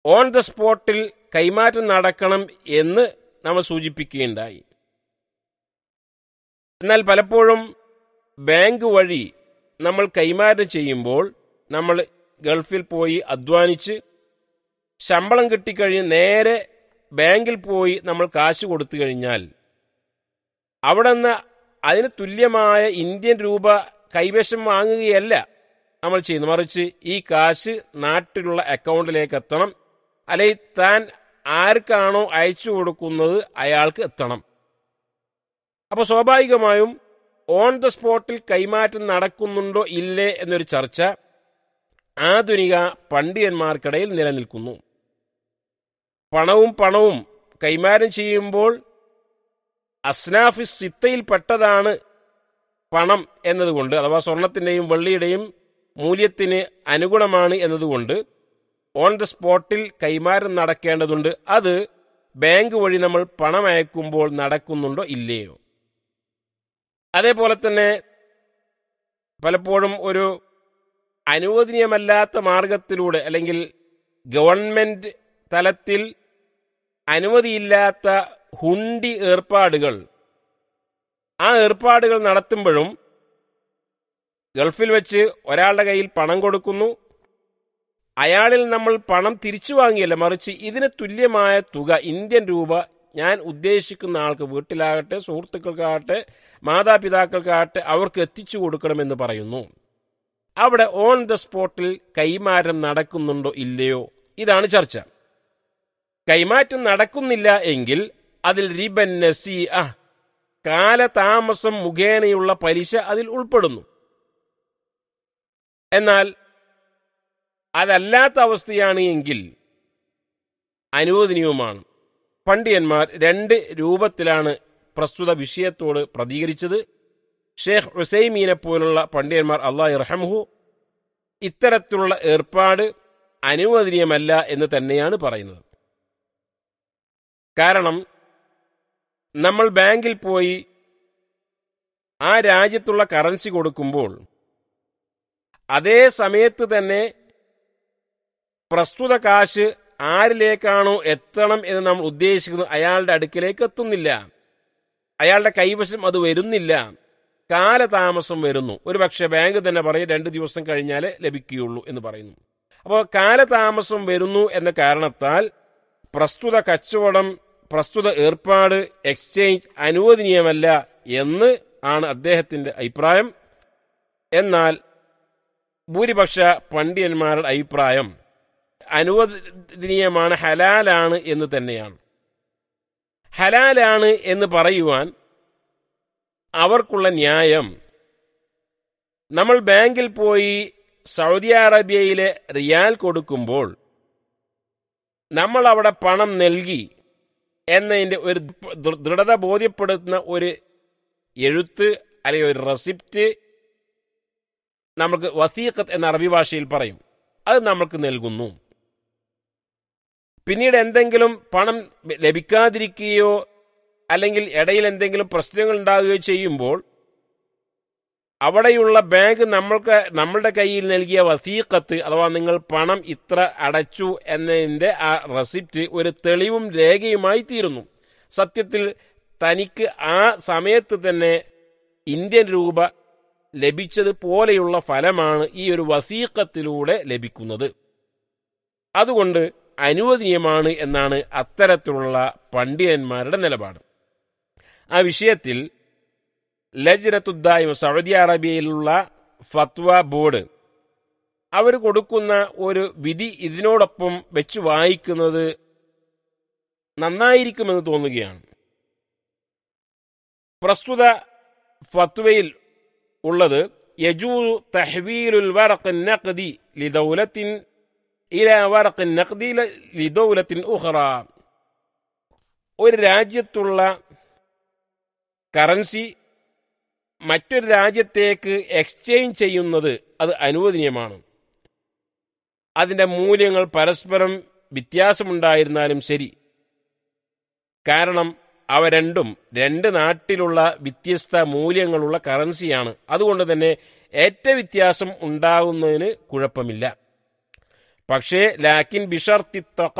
on the സ്പോട്ടിൽ കൈമാറ്റം നടക്കണം എന്ന് നമ്മൾ സൂചിപ്പിക്കുകയുണ്ടായി എന്നാൽ പലപ്പോഴും ബാങ്ക് വഴി നമ്മൾ കൈമാറ്റം ചെയ്യുമ്പോൾ നമ്മൾ ഗൾഫിൽ പോയി അധ്വാനിച്ച് ശമ്പളം കിട്ടിക്കഴിഞ്ഞ് നേരെ ബാങ്കിൽ പോയി നമ്മൾ കാശ് കൊടുത്തു കഴിഞ്ഞാൽ അവിടെ നിന്ന് അതിന് തുല്യമായ ഇന്ത്യൻ രൂപ കൈവശം വാങ്ങുകയല്ല നമ്മൾ ചെയ്യുന്നത് മറിച്ച് ഈ കാശ് നാട്ടിലുള്ള അക്കൗണ്ടിലേക്ക് എത്തണം അല്ലെങ്കിൽ താൻ ആർക്കാണോ അയച്ചു കൊടുക്കുന്നത് അയാൾക്ക് എത്തണം അപ്പോൾ സ്വാഭാവികമായും ഓൺ ദ സ്പോട്ടിൽ കൈമാറ്റം നടക്കുന്നുണ്ടോ ഇല്ലേ എന്നൊരു ചർച്ച ആധുനിക പണ്ഡിതന്മാർക്കിടയിൽ നിലനിൽക്കുന്നു പണവും പണവും കൈമാറ്റം ചെയ്യുമ്പോൾ അസ്നാഫി സിത്തയിൽപ്പെട്ടതാണ് പണം എന്നതുകൊണ്ട് അഥവാ സ്വർണത്തിൻ്റെയും വെള്ളിയുടെയും മൂല്യത്തിന് അനുഗുണമാണ് എന്നതുകൊണ്ട് ഓൺ ദ സ്പോട്ടിൽ കൈമാറ്റം നടക്കേണ്ടതുണ്ട് അത് ബാങ്ക് വഴി നമ്മൾ പണം അയക്കുമ്പോൾ നടക്കുന്നുണ്ടോ ഇല്ലയോ അതേപോലെ തന്നെ പലപ്പോഴും ഒരു അനുവദനീയമല്ലാത്ത മാർഗത്തിലൂടെ അല്ലെങ്കിൽ ഗവൺമെന്റ് തലത്തിൽ അനുമതിയില്ലാത്ത ഹുണ്ടി ഏർപ്പാടുകൾ ആ ഏർപ്പാടുകൾ നടത്തുമ്പോഴും ഗൾഫിൽ വെച്ച് ഒരാളുടെ കയ്യിൽ പണം കൊടുക്കുന്നു അയാളിൽ നമ്മൾ പണം തിരിച്ചു വാങ്ങിയല്ല മറിച്ച് ഇതിന് തുല്യമായ തുക ഇന്ത്യൻ രൂപ ഞാൻ ഉദ്ദേശിക്കുന്ന ആൾക്ക് വീട്ടിലാകട്ടെ സുഹൃത്തുക്കൾക്കാകട്ടെ മാതാപിതാക്കൾക്കാകട്ടെ അവർക്ക് എത്തിച്ചു കൊടുക്കണമെന്ന് പറയുന്നു അവിടെ ഓൺ ദ സ്പോട്ടിൽ കൈമാറ്റം നടക്കുന്നുണ്ടോ ഇല്ലയോ ഇതാണ് ചർച്ച കൈമാറ്റം നടക്കുന്നില്ല എങ്കിൽ അതിൽ റിബൻ നസി ആ കാലതാമസം മുഖേനയുള്ള പലിശ അതിൽ ഉൾപ്പെടുന്നു എന്നാൽ അതല്ലാത്ത അവസ്ഥയാണ് എങ്കിൽ അനുവദനീയവുമാണ് പണ്ഡിയന്മാർ രണ്ട് രൂപത്തിലാണ് പ്രസ്തുത വിഷയത്തോട് പ്രതികരിച്ചത് ഷേഖ് ഹുസൈമീനെ പോലുള്ള പണ്ഡിതന്മാർ അള്ളാഹി റഹംഹു ഇത്തരത്തിലുള്ള ഏർപ്പാട് അനുവദനീയമല്ല എന്ന് തന്നെയാണ് പറയുന്നത് കാരണം നമ്മൾ ബാങ്കിൽ പോയി ആ രാജ്യത്തുള്ള കറൻസി കൊടുക്കുമ്പോൾ അതേ സമയത്ത് തന്നെ പ്രസ്തുത കാശ് ആരിലേക്കാണോ എത്തണം എന്ന് നമ്മൾ ഉദ്ദേശിക്കുന്നത് അയാളുടെ അടുക്കിലേക്ക് എത്തുന്നില്ല അയാളുടെ കൈവശം അത് വരുന്നില്ല കാലതാമസം വരുന്നു ഒരു പക്ഷേ ബാങ്ക് തന്നെ പറയും രണ്ട് ദിവസം കഴിഞ്ഞാലേ ലഭിക്കുകയുള്ളൂ എന്ന് പറയുന്നു അപ്പോൾ കാലതാമസം വരുന്നു എന്ന കാരണത്താൽ പ്രസ്തുത കച്ചവടം പ്രസ്തുത ഏർപ്പാട് എക്സ്ചേഞ്ച് അനുവദനീയമല്ല എന്ന് ആണ് അദ്ദേഹത്തിന്റെ അഭിപ്രായം എന്നാൽ ഭൂരിപക്ഷ പണ്ഡിതന്മാരുടെ അഭിപ്രായം അനുവദനീയമാണ് ഹലാലാണ് എന്ന് തന്നെയാണ് ഹലാലാണ് എന്ന് പറയുവാൻ അവർക്കുള്ള ന്യായം നമ്മൾ ബാങ്കിൽ പോയി സൗദി അറേബ്യയിലെ റിയാൽ കൊടുക്കുമ്പോൾ നമ്മൾ അവിടെ പണം നൽകി എന്നതിൻ്റെ ഒരു ദൃഢത ബോധ്യപ്പെടുത്തുന്ന ഒരു എഴുത്ത് അല്ലെങ്കിൽ ഒരു റെസിപ്റ്റ് നമുക്ക് വസീഖത്ത് എന്ന അറബി ഭാഷയിൽ പറയും അത് നമ്മൾക്ക് നൽകുന്നു പിന്നീട് എന്തെങ്കിലും പണം ലഭിക്കാതിരിക്കുകയോ അല്ലെങ്കിൽ ഇടയിൽ എന്തെങ്കിലും പ്രശ്നങ്ങൾ ഉണ്ടാകുകയോ ചെയ്യുമ്പോൾ അവിടെയുള്ള ബാങ്ക് നമ്മൾക്ക് നമ്മളുടെ കയ്യിൽ നൽകിയ വസീഖത്ത് അഥവാ നിങ്ങൾ പണം ഇത്ര അടച്ചു എന്നതിൻ്റെ ആ റെസിപ്റ്റ് ഒരു തെളിവും രേഖയുമായി തീരുന്നു സത്യത്തിൽ തനിക്ക് ആ സമയത്ത് തന്നെ ഇന്ത്യൻ രൂപ ലഭിച്ചതുപോലെയുള്ള ഫലമാണ് ഈ ഒരു വസീഖത്തിലൂടെ ലഭിക്കുന്നത് അതുകൊണ്ട് അനുവദനീയമാണ് എന്നാണ് അത്തരത്തിലുള്ള പണ്ഡിതന്മാരുടെ നിലപാട് ആ വിഷയത്തിൽ ലജ്രത്തുദ്ദായും സൗദി അറേബ്യയിലുള്ള ഫത്വ ബോർഡ് അവർ കൊടുക്കുന്ന ഒരു വിധി ഇതിനോടൊപ്പം വെച്ച് വായിക്കുന്നത് നന്നായിരിക്കുമെന്ന് തോന്നുകയാണ് പ്രസ്തുത ഫത്വയിൽ ഉള്ളത് യജൂ തഹ്വീലുൽ വറഖ് നഖദി ലിദൗലത്തിൻ ഇല വറഖ് നഖദി ലിദൗലത്തിൻ ഉഖറ ഒരു രാജ്യത്തുള്ള കറൻസി മറ്റൊരു രാജ്യത്തേക്ക് എക്സ്ചേഞ്ച് ചെയ്യുന്നത് അത് അനുവദനീയമാണ് അതിൻ്റെ മൂല്യങ്ങൾ പരസ്പരം വ്യത്യാസമുണ്ടായിരുന്നാലും ശരി കാരണം അവ രണ്ടും രണ്ട് നാട്ടിലുള്ള വ്യത്യസ്ത മൂല്യങ്ങളുള്ള കറൻസിയാണ് അതുകൊണ്ട് തന്നെ ഏറ്റ വ്യത്യാസം ഉണ്ടാകുന്നതിന് കുഴപ്പമില്ല പക്ഷേ ലാക്കിൻ ബിഷർത്തി